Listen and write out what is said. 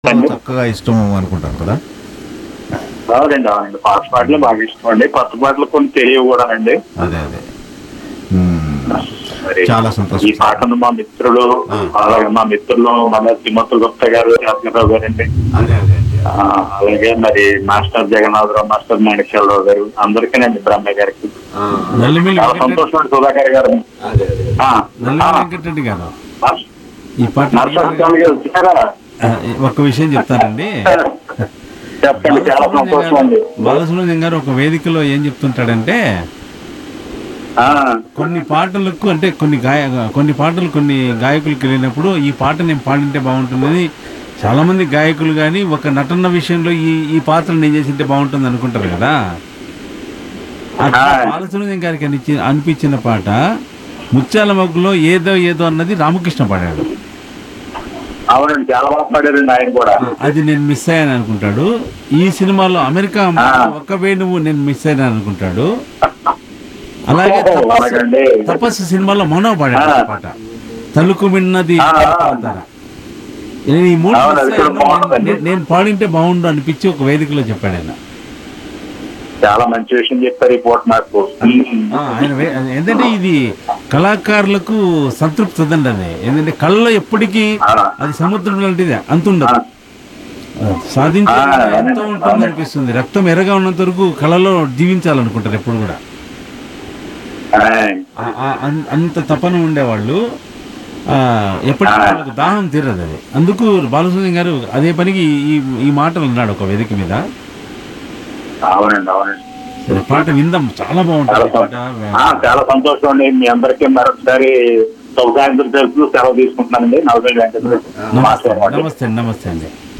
చక్కగా ఇష్టం అనుకుంటాను కదా అవునండి అవునండి పాత పాటలు బాగా ఇష్టం అండి కొత్త పాటలు కొన్ని తెలియవు కూడా అండి అదే అదే మ్మ్. మరి చాలా సంతోషం. ఈ పాటను మా మిత్రులు ఆ. అలాగే మా మిత్రులు మన తిమ్మతుల గుప్తా గారు రత్నరావు గారండి అదే అదే అండి ఆ, అలాగే మరి మాస్టర్ జగన్నాథరావు మాస్టర్ మాణిక్యాలరావు గారు అందరికీనండి బ్రహ్మయ్య గారికి ఆ, నల్లిమిల్లి చాలా వెంకటరెడ్డి సంతోషం అండి సుధాకర్ గారు అదే అదే ఆ, నల్లిమిల్లి ఆ, వెంకటరెడ్డి గారు మాస్- ఈ పాట మాస్టర్ స్వామి గారు వచ్చారా ఆ, ఒక విషయం చెప్తానండి చెప్పండి చాలా సంతోషం అండి బాలసుబ్రహ్మణ్యం గారు ఒక వేదికలో ఏం చెప్తుంటాడంటే ఆ, కొన్ని పాటలకు అంటే కొన్ని గాయ కొన్ని పాటలు కొన్ని గాయకులకు వెళ్ళినప్పుడు ఈ పాట నేను పాడింటే బాగుంటుందని చాలా మంది గాయకులు కానీ ఒక నటన విషయంలో ఈ ఈ పాత్ర నేను చేసింటే బాగుంటుంది అనుకుంటారు కదా అట్లా ఆ. బాలసుబ్రహ్మణ్యం గారికి అనిచి అనిపించిన పాట ముత్యాల మగ్గులో ఏదో ఏదో అన్నది రామకృష్ణ పాడాడు అవునండి చాలా బాగా పాడారండి ఆయన కూడా అది నేను మిస్ అయ్యాను అనుకుంటాడు ఈ సినిమాలో అమెరికా అమ్మాయి ఒక్క వేణువు నేను మిస్ అయ్యాను అనుకుంటాడు అలాగే ఓహో, తపస్సు- అలాగండి. తపస్సు సినిమాలో మనో పాడాడు ఆ పాట తలుకు మిన్నది ఆ, ఆ. పాడతార. నేను ఈ మూడు అవును, మిస్ అది కూడా అయ్యాను. బాగుందండి. నేను- నేను పాడింటే బాగుండు అనిపించి ఒక వేదికలో చెప్పాడు ఆయన చాలా మంచి విషయం చెప్పారు ఈ పూట నాకు ఆ, ఆయన వే- ఏంటంటే ఇది కళాకారులకు సంతృప్తి వదండి అది ఏంటంటే కళ్ళలో ఎప్పటికీ ఆ. అది సముద్రం లాంటిది అంత ఉండదు ఆ. సాధించే ఆ, ఎంత ఉంటుంది అనిపిస్తుంది రక్తం ఎర్రగా ఉన్నంత వరకు కళలో జీవించాలనుకుంటారు ఎప్పుడు కూడా ఆయ్. ఆ- ఆ- అన్- అంత తపన ఉండేవాళ్ళు ఆ, ఎప్పటికీ ఆ. వాళ్ళకు దాహం తీరదు అది అందుకు బాలసుబ్రహ్మణ్యం గారు అదే పనికి ఈ ఈ మాటలు అన్నాడు ఒక వేదిక మీద అవునండి అవునండి సరే, పాట విందాం చాలా బాగుంటుంది చాలా ఈ పాట సం- ఆ, చాలా సంతోషం అండి మీ అందరికీ మరొకసారి శుభాకాంక్షలు తెలుపుతూ సెలవు తీసుకుంటున్నానండి నలభై వెంకటేశ్వర నమస్తే నమస్తే అండి నమస్తే అండి